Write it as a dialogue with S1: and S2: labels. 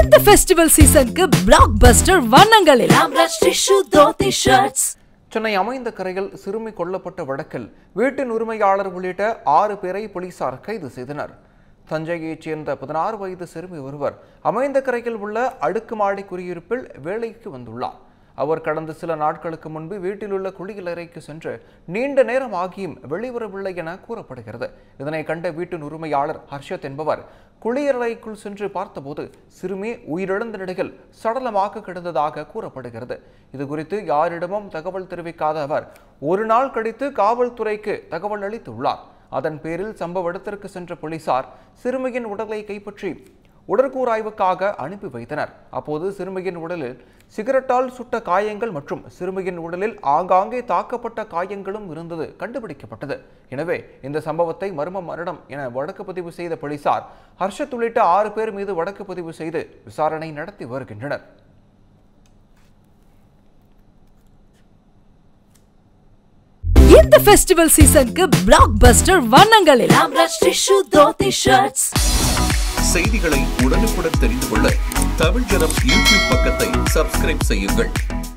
S1: இந்த ஃபெஸ்டிவல் சீசனுக்கு blockbuster வண்ணங்களில் ஆம்ரஷ் டிஷ்யூ தோத்தி ஷர்ட்ஸ்
S2: சென்னை அமைந்த கரையில் சிறுமி கொல்லப்பட்ட வழக்கில் வீட்டின் உரிமையாளர் உள்ளிட்ட ஆறு பேரை போலீசார் கைது செய்தனர் தஞ்சையைச் சேர்ந்த பதினாறு வயது சிறுமி ஒருவர் அமைந்த கரையில் உள்ள அடுக்குமாடி குடியிருப்பில் வேலைக்கு வந்துள்ளார் அவர் கடந்த சில நாட்களுக்கு முன்பு வீட்டில் உள்ள குளியலறைக்கு சென்று நீண்ட நேரம் ஆகியும் வெளிவரவில்லை என கூறப்படுகிறது இதனை கண்ட வீட்டின் உரிமையாளர் ஹர்ஷத் என்பவர் குளியலறைக்குள் சென்று பார்த்தபோது சிறுமி உயிரிழந்த நிலையில் சடலமாக கிடந்ததாக கூறப்படுகிறது இது குறித்து யாரிடமும் தகவல் தெரிவிக்காத அவர் ஒரு நாள் கழித்து காவல்துறைக்கு தகவல் அளித்துள்ளார் அதன் பேரில் சம்பவ இடத்திற்கு சென்ற போலீசார் சிறுமியின் உடலை கைப்பற்றி உடற்கூராய்வுக்காக அனுப்பி வைத்தனர் அப்போது சிறுமியின் உடலில் சிகரெட்டால் சுட்ட காயங்கள் மற்றும் சிறுமியின் உடலில் ஆங்காங்கே தாக்கப்பட்ட காயங்களும் இருந்தது கண்டுபிடிக்கப்பட்டது எனவே இந்த சம்பவத்தை மர்ம மரணம் என வழக்கு பதிவு செய்த போலீசார் ஹர்ஷத் உள்ளிட்ட ஆறு பேர் மீது வழக்கு பதிவு செய்து விசாரணை நடத்தி வருகின்றனர்
S1: இந்த ஃபெஸ்டிவல் சீசனுக்கு பிளாக் பஸ்டர் வண்ணங்களில் ஆம்ரஷ் டிஷ்யூ தோத்தி ஷர்ட்ஸ்
S3: செய்திகளை உடனுக்குடன் தெரிந்து கொள்ள தமிழ் ஜனம் யூடியூப் பக்கத்தை சப்ஸ்கிரைப் செய்யுங்கள்